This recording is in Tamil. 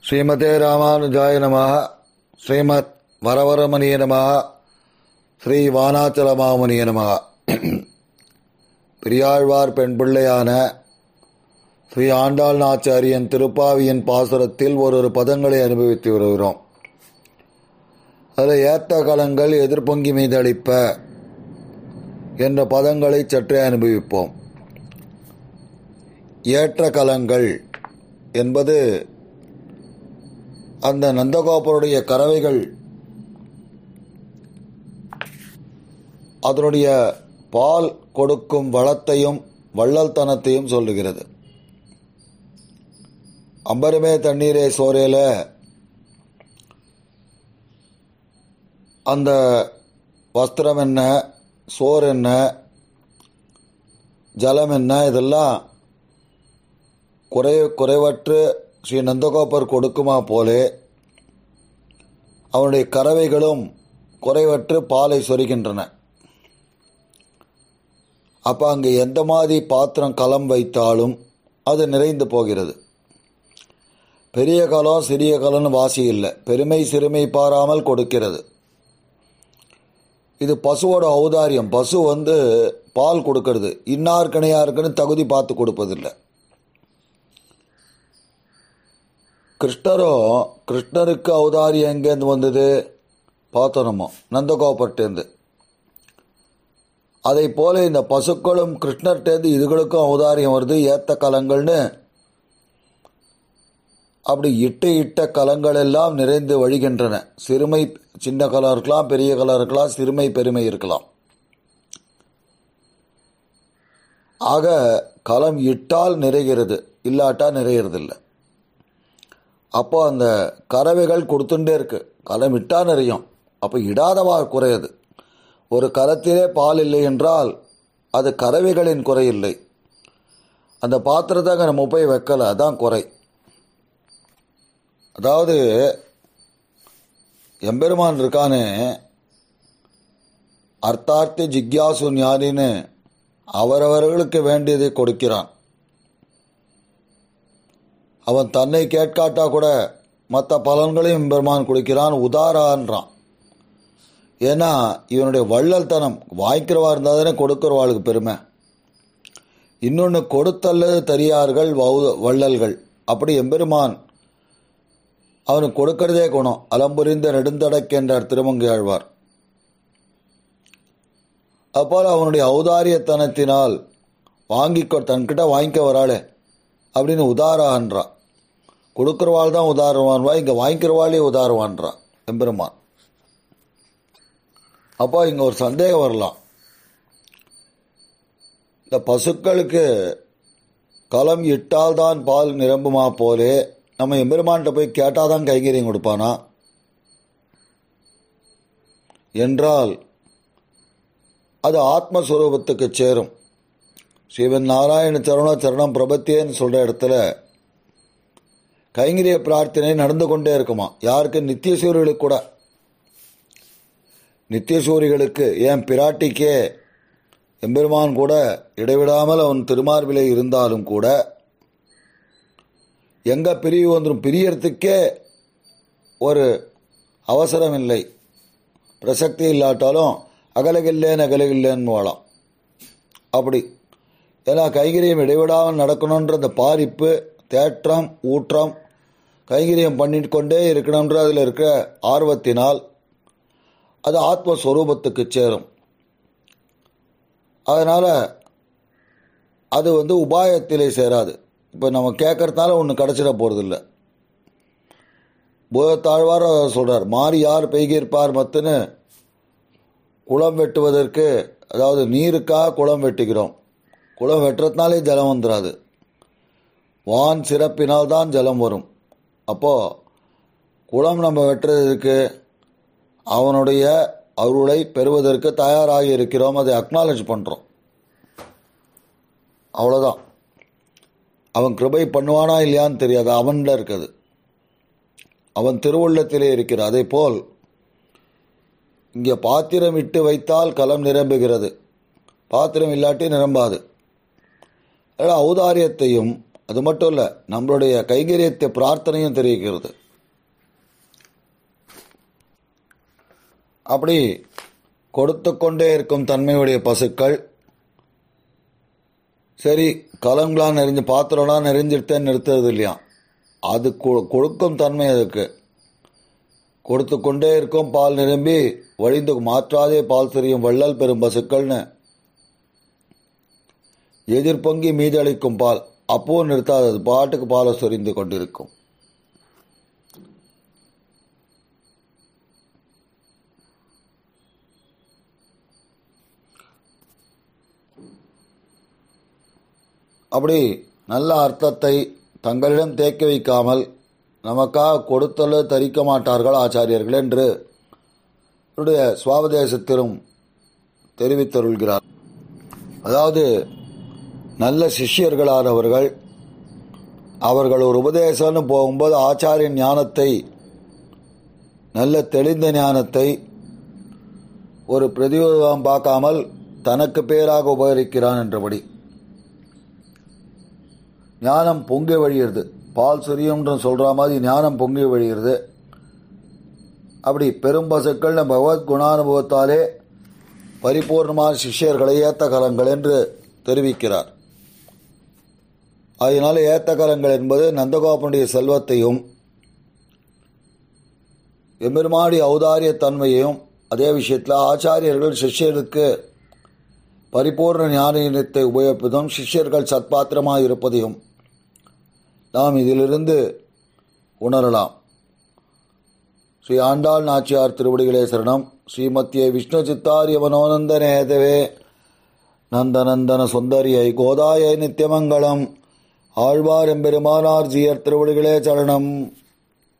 ஸ்ரீமதே ராமானுஜாய நமः ஸ்ரீமத் வரவரமணிய நமः ஸ்ரீ வானாச்சலமாமுனிய நமः பெரியாழ்வார் பெண் பிள்ளையான ஸ்ரீ ஆண்டாள் நாச்சாரியன் திருப்பாவியின் பாசுரத்தில் ஒரு ஒரு பதங்களை அனுபவித்து வருகிறோம் அதில் ஏத்த கலங்கள் எதிர்பொங்கி மீதளிப்ப என்ற பதங்களை சற்றே அனுபவிப்போம் ஏற்ற கலங்கள் என்பது அந்த நந்தகோபருடைய கறவைகள் அதனுடைய பால் கொடுக்கும் வளத்தையும் வள்ளல்தனத்தையும் சொல்லுகிறது அம்பருமே தண்ணீரே சோறையில் அந்த வஸ்திரம் என்ன சோறு என்ன ஜலம் என்ன இதெல்லாம் குறை குறைவற்று ஸ்ரீ நந்தகோபர் கொடுக்குமா போலே அவனுடைய கறவைகளும் குறைவற்று பாலை சொரிகின்றன அப்போ அங்கே எந்த மாதிரி பாத்திரம் களம் வைத்தாலும் அது நிறைந்து போகிறது பெரிய கலம் சிறிய கலம்னு வாசி இல்லை பெருமை சிறுமை பாராமல் கொடுக்கிறது இது பசுவோட ஔதாரியம் பசு வந்து பால் கொடுக்கறது இன்னார் கணையாருக்குன்னு தகுதி பார்த்து கொடுப்பதில்லை கிருஷ்ணரும் கிருஷ்ணருக்கு ஔதாரியம் எங்கேருந்து வந்தது பார்த்தோம் நம்ம நந்தகோபர்டேருந்து அதை போல இந்த பசுக்களும் கிருஷ்ணர்டேருந்து இதுகளுக்கும் ஔதாரியம் வருது ஏத்த கலங்கள்னு அப்படி இட்ட இட்ட கலங்கள் எல்லாம் நிறைந்து வழிகின்றன சிறுமை சின்ன கலம் இருக்கலாம் பெரிய கலம் இருக்கலாம் சிறுமை பெருமை இருக்கலாம் ஆக களம் இட்டால் நிறைகிறது இல்லாட்டா நிறையறதில்லை அப்போ அந்த கறவைகள் கொடுத்துட்டே இருக்கு களம் இட்டா நிறையும் அப்போ இடாதவா குறையுது ஒரு கரத்திலே பால் இல்லை என்றால் அது கறவைகளின் குறை இல்லை அந்த பாத்திரத்தை அங்கே நம்ம போய் வைக்கல அதான் குறை அதாவது எம்பெருமான் இருக்கானே அர்த்தார்த்தி ஜிக்யாசு ஞானின்னு அவரவர்களுக்கு வேண்டியதை கொடுக்கிறான் அவன் தன்னை கேட்காட்டா கூட மற்ற பலன்களையும் எம்பெருமான் கொடுக்கிறான் உதாரான்றான் ஏன்னா இவனுடைய வள்ளல் தனம் வாய்க்கிறவா இருந்தால் தானே கொடுக்கிறவாளுக்கு பெருமை இன்னொன்று கொடுத்தல்லது தரியார்கள் வள்ளல்கள் அப்படி எம்பெருமான் அவனுக்கு கொடுக்கறதே குணம் அலம்புரிந்த நெடுந்தடக்கென்றார் திருமங்கை ஆழ்வார் அப்போல் அவனுடைய ஔதாரியத்தனத்தினால் வாங்கிக்கோ தன்கிட்ட வாங்கிக்க வராளே அப்படின்னு உதாரான்றான் கொடுக்குறவாள் தான் உதாரணவான்வா இங்கே வாங்கிக்கிறவாளே உதாரவான்றான் எம்பெருமான் அப்போ இங்கே ஒரு சந்தேகம் வரலாம் இந்த பசுக்களுக்கு களம் இட்டால் தான் பால் நிரம்புமா போலே நம்ம எம்பெருமான்கிட்ட போய் கேட்டால் தான் கைங்கரியம் கொடுப்பானா என்றால் அது ஆத்மஸ்வரூபத்துக்கு சேரும் சிவன் நாராயண சரண சரணம் பிரபத்தியன்னு சொல்கிற இடத்துல கைங்கரிய பிரார்த்தனை நடந்து கொண்டே இருக்குமா யாருக்கு நித்தியசூரிகளுக்கு கூட நித்தியசூரிகளுக்கு ஏன் பிராட்டிக்கே எம்பெருமான் கூட இடைவிடாமல் அவன் திருமார்பிலே இருந்தாலும் கூட எங்க பிரிவு வந்துடும் பிரியறதுக்கே ஒரு அவசரம் இல்லை பிரசக்தி இல்லாட்டாலும் அகலகில்லேன் அகலகில்லேன்னு வாழாம் அப்படி ஏன்னா கைங்கரியம் இடைவிடாமல் நடக்கணுன்ற அந்த பாரிப்பு தேற்றம் ஊற்றம் கைங்கரியம் பண்ணிட்டு கொண்டே இருக்கணுன்ற அதில் இருக்கிற ஆர்வத்தினால் அது ஆத்மஸ்வரூபத்துக்கு சேரும் அதனால் அது வந்து உபாயத்திலே சேராது இப்போ நம்ம கேட்கறதுனால ஒன்று கிடச்சிட போகிறதில்ல பூதத்தாழ்வார் சொல்கிறார் மாறி யார் பெய்கிருப்பார் மத்துன்னு குளம் வெட்டுவதற்கு அதாவது நீருக்காக குளம் வெட்டுகிறோம் குளம் வெட்டுறதுனாலே ஜலம் வந்துடாது வான் சிறப்பினால் தான் ஜலம் வரும் அப்போது குளம் நம்ம வெட்டுறதுக்கு அவனுடைய அருளை பெறுவதற்கு தயாராகி இருக்கிறோம் அதை அக்னாலஜ் பண்ணுறோம் அவ்வளோதான் அவன் கிருபை பண்ணுவானா இல்லையான்னு தெரியாது அவன்ல இருக்குது அவன் திருவுள்ளத்திலே இருக்கிற அதே போல் இங்கே பாத்திரம் இட்டு வைத்தால் களம் நிரம்புகிறது பாத்திரம் இல்லாட்டி நிரம்பாது ஔதாரியத்தையும் அது மட்டும் இல்லை நம்மளுடைய கைங்கரியத்தை பிரார்த்தனையும் தெரிவிக்கிறது அப்படி கொடுத்து கொண்டே இருக்கும் தன்மையுடைய பசுக்கள் சரி கலங்களாம் நெறிஞ்சு பாத்திரம்லாம் நெறிஞ்சிட்டேன்னு நிறுத்துறது இல்லையா அது கொ- கொடுக்கும் தன்மை அதுக்கு கொடுத்து கொண்டே இருக்கும் பால் நிரம்பி வழிந்து மாற்றாதே பால் தெரியும் வள்ளல் பெறும் பசுக்கள்னு எதிர்பொங்கி மீதளிக்கும் பால் அப்போ நிறுத்தாது அது பாட்டுக்கு பாலை சொரிந்து கொண்டிருக்கும் அப்படி நல்ல அர்த்தத்தை தங்களிடம் தேக்க வைக்காமல் நமக்காக கொடுத்தல தரிக்க மாட்டார்கள் ஆச்சாரியர்கள் என்று இவருடைய சுவாபதேசத்திலும் தெரிவித்தருள்கிறார் அதாவது நல்ல சிஷ்யர்களானவர்கள் அவர்கள் ஒரு உபதேசம்னு போகும்போது ஆச்சாரியன் ஞானத்தை நல்ல தெளிந்த ஞானத்தை ஒரு பிரதியோகம் பார்க்காமல் தனக்கு பேராக உபகரிக்கிறான் என்றபடி ஞானம் பொங்கி வழியிறது பால் சொரியும்ன்ற சொல்ற மாதிரி ஞானம் பொங்கி வழியிறது அப்படி பெரும் பசுக்கள் நம்ம பகவத் குணானுபவத்தாலே பரிபூர்ணமான சிஷ்யர்களை ஏத்த கலங்கள் என்று தெரிவிக்கிறார் அதனால ஏத்த கலங்கள் என்பது நந்தகோபனுடைய செல்வத்தையும் எம்பெருமாடி ஔதாரிய தன்மையையும் அதே விஷயத்தில் ஆச்சாரியர்கள் சிஷ்யருக்கு பரிபூர்ண ஞானத்தை உபயோகிப்பதும் சிஷ்யர்கள் சத்பாத்திரமாக இருப்பதையும் நாம் இதிலிருந்து உணரலாம் ஸ்ரீ ஆண்டாள் நாச்சியார் திருவடிகளே சரணம் ஸ்ரீமத்திய விஷ்ணு சித்தாரிய மனோநந்தனேதவே நந்தநந்தன சுந்தரியை கோதாய நித்தியமங்கலம் ஆழ்வார் எம்பெருமானார் ஜியர் திருவடிகளே சரணம்